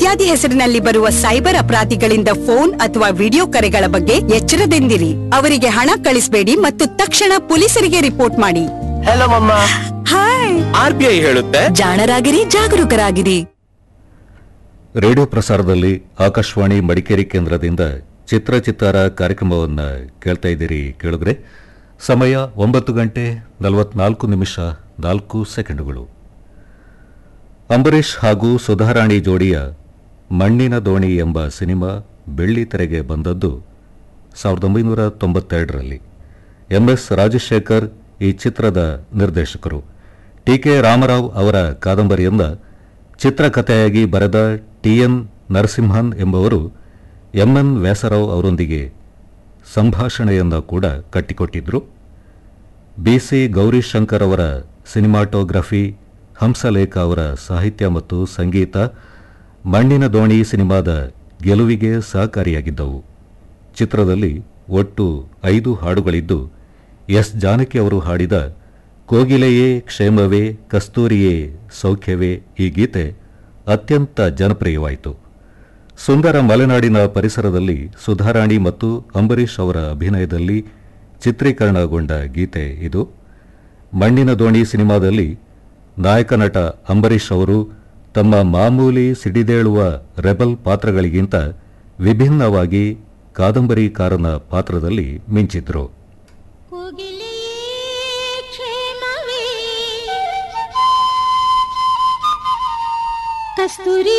ಇತ್ಯಾದಿ ಹೆಸರಿನಲ್ಲಿ ಬರುವ ಸೈಬರ್ ಅಪರಾಧಿಗಳಿಂದ ಫೋನ್ ಅಥವಾ ವಿಡಿಯೋ ಕರೆಗಳ ಬಗ್ಗೆ ಎಚ್ಚರದಿಂದಿರಿ ಅವರಿಗೆ ಹಣ ಕಳಿಸಬೇಡಿ ಮತ್ತು ತಕ್ಷಣ ಪೊಲೀಸರಿಗೆ ರಿಪೋರ್ಟ್ ಮಾಡಿ ಹಲೋ ಮಮ್ಮ ಹಾಯ್ ಆರ್ ಬಿ ಐ ಹೇಳುತ್ತೆ ಜಾಣರಾಗಿರಿ ಜಾಗರೂಕರಾಗಿರಿ ರೇಡಿಯೋ ಪ್ರಸಾರದಲ್ಲಿ ಆಕಾಶವಾಣಿ ಮಡಿಕೇರಿ ಕೇಂದ್ರದಿಂದ ಚಿತ್ರ ಚಿತ್ತಾರ ಕಾರ್ಯಕ್ರಮವನ್ನು ಕೇಳ್ತಾ ಇದ್ದೀರಿ ಕೇಳಿದ್ರೆ ಸಮಯ ಒಂಬತ್ತು ಗಂಟೆ ನಲವತ್ನಾಲ್ಕು ನಿಮಿಷ ನಾಲ್ಕು ಸೆಕೆಂಡುಗಳು ಅಂಬರೀಷ್ ಹಾಗೂ ಸುಧಾರಾಣಿ ಜೋಡಿಯ ಮಣ್ಣಿನ ದೋಣಿ ಎಂಬ ಸಿನಿಮಾ ಬೆಳ್ಳಿ ತೆರೆಗೆ ಬಂದದ್ದು ಸಾವಿರದ ಒಂಬೈನೂರ ತೊಂಬತ್ತೆರಡರಲ್ಲಿ ಎಂಎಸ್ ರಾಜಶೇಖರ್ ಈ ಚಿತ್ರದ ನಿರ್ದೇಶಕರು ಟಿ ಕೆ ರಾಮರಾವ್ ಅವರ ಕಾದಂಬರಿಯನ್ನ ಚಿತ್ರಕಥೆಯಾಗಿ ಬರೆದ ಟಿಎನ್ ನರಸಿಂಹನ್ ಎಂಬುವರು ಎಂಎನ್ ವ್ಯಾಸರಾವ್ ಅವರೊಂದಿಗೆ ಸಂಭಾಷಣೆಯನ್ನ ಕೂಡ ಕಟ್ಟಿಕೊಟ್ಟಿದ್ರು ಬಿಸಿ ಗೌರಿಶಂಕರ್ ಅವರ ಸಿನಿಮಾಟೋಗ್ರಫಿ ಹಂಸಲೇಖ ಅವರ ಸಾಹಿತ್ಯ ಮತ್ತು ಸಂಗೀತ ಮಣ್ಣಿನ ದೋಣಿ ಸಿನಿಮಾದ ಗೆಲುವಿಗೆ ಸಹಕಾರಿಯಾಗಿದ್ದವು ಚಿತ್ರದಲ್ಲಿ ಒಟ್ಟು ಐದು ಹಾಡುಗಳಿದ್ದು ಎಸ್ ಜಾನಕಿ ಅವರು ಹಾಡಿದ ಕೋಗಿಲೆಯೇ ಕ್ಷೇಮವೇ ಕಸ್ತೂರಿಯೇ ಸೌಖ್ಯವೇ ಈ ಗೀತೆ ಅತ್ಯಂತ ಜನಪ್ರಿಯವಾಯಿತು ಸುಂದರ ಮಲೆನಾಡಿನ ಪರಿಸರದಲ್ಲಿ ಸುಧಾರಾಣಿ ಮತ್ತು ಅಂಬರೀಷ್ ಅವರ ಅಭಿನಯದಲ್ಲಿ ಚಿತ್ರೀಕರಣಗೊಂಡ ಗೀತೆ ಇದು ಮಣ್ಣಿನ ದೋಣಿ ಸಿನಿಮಾದಲ್ಲಿ ನಾಯಕ ನಟ ಅಂಬರೀಷ್ ಅವರು ತಮ್ಮ ಮಾಮೂಲಿ ಸಿಡಿದೇಳುವ ರೆಬಲ್ ಪಾತ್ರಗಳಿಗಿಂತ ವಿಭಿನ್ನವಾಗಿ ಕಾದಂಬರಿಕಾರನ ಪಾತ್ರದಲ್ಲಿ ಮಿಂಚಿದ್ರು ಕೋಗಿಲೆಯೇ ಕ್ಷೇಮವೇ ಕಸ್ತೂರಿ